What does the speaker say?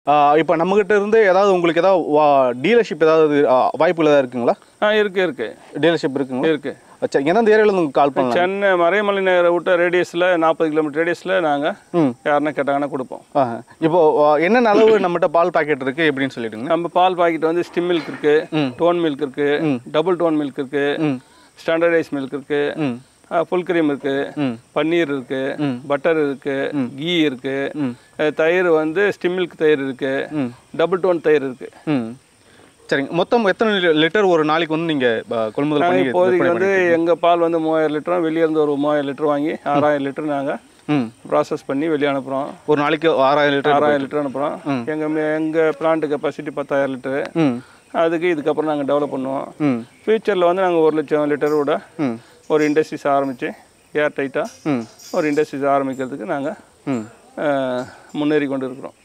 இப்போ நம்மகிட்ட இருந்து ஏதாவது உங்களுக்கு ஏதாவது டீலர்ஷிப் ஏதாவது ஆ, வாய்ப்புகள் ஏதாவது இருக்குங்களா ஆ இருக்கு இருக்கு டீலர்ஷிப் இருக்குங்களா இருக்கு சரி எந்தெந்த ஏரியாவில் உங்களுக்கு கால் பண்ணலாம் சென்னை மறைமலை நகரை விட்ட ரேடியஸில் நாற்பது கிலோமீட்டர் ரேடியஸில் நாங்கள் ம் யாருன்னா கேட்டாங்கன்னா கொடுப்போம் ஆஹா. இப்போ ஆ, என்னென்ன அளவு நம்மகிட்ட பால் பாக்கெட் இருக்கு எப்படின்னு சொல்லிடுங்க நம்ம பால் பாக்கெட் வந்து ஸ்டிம் மில்க் இருக்கு டோன் மில்க் இருக்கு டபுள் டோன் மில்க் இருக்கு ஸ்டாண்டர்டைஸ் மில்க் இருக்கு ம் ஃபுல் கிரீம் இருக்கு ம் பன்னீர் இருக்கு பட்டர் இருக்கு கீ இருக்கு அஹ், தயிர் வந்து ஸ்டிம் மில்க் தயிர் இருக்கு டபுள் டோன் தயிர் இருக்கு ம் சரிங்க மொத்தம் எத்தனை லி- லிட்டர் ஒரு நாளைக்கு வந்து நீங்கள் கொள்முதல் நாங்கள் பண்ணி இப்போதைக்கு விற்பனை வந்து எங்கள் பால் வந்து மூவாயிரம் லிட்டரும் வெளியே இருந்து ஒரு மூவாயிரம் லிட்டர் வாங்கி ஆறாயிரம் லிட்டர் நாங்கள் ம் ப்ராசஸ் பண்ணி வெளியே அனுப்புகிறோம் ஒரு நாளைக்கு ஆறாயிரம் லிட்டர் ஆறாயிரம் லிட்டர் அனுப்புகிறோம் எங்கள் எங்கள் பிளான்ட் கெப்பாசிட்டி பத்தாயிரம் லிட்டரு ம் அதுக்கு இதுக்கப்புறம் நாங்கள் டெவலப் பண்ணுவோம் ம் ஃப்யூச்சரில் வந்து நாங்கள் ஒரு லட்சம் லிட்டரோட ம் ஒரு இண்டஸ்ட்ரீஸ் ஆரம்பித்து ஏர் டைட்டாக ம் ஒரு இண்டஸ்ட்ரீஸ் ஆரம்பிக்கிறதுக்கு நாங்கள் ம் முன்னேறி கொண்டு இருக்கிறோம்